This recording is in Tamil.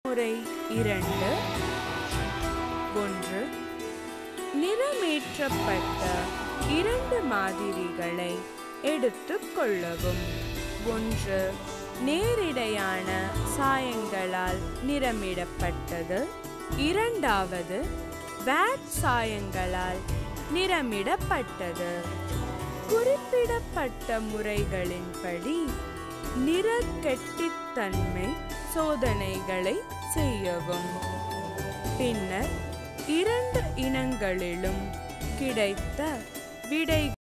முறை இரண்டு ஒன்று நிறமேற்றப்பட்ட இரண்டு மாதிரிகளை எடுத்துக் கொள்ளவும் ஒன்று நேரிடையான சாயங்களால் நிறமிடப்பட்டது இரண்டாவது வேட் சாயங்களால் நிறமிடப்பட்டது குறிப்பிடப்பட்ட முறைகளின்படி நிறக்கெட்டித்தன்மை சோதனைகளை செய்யவும் பின்னர் இரண்டு இனங்களிலும் கிடைத்த விடை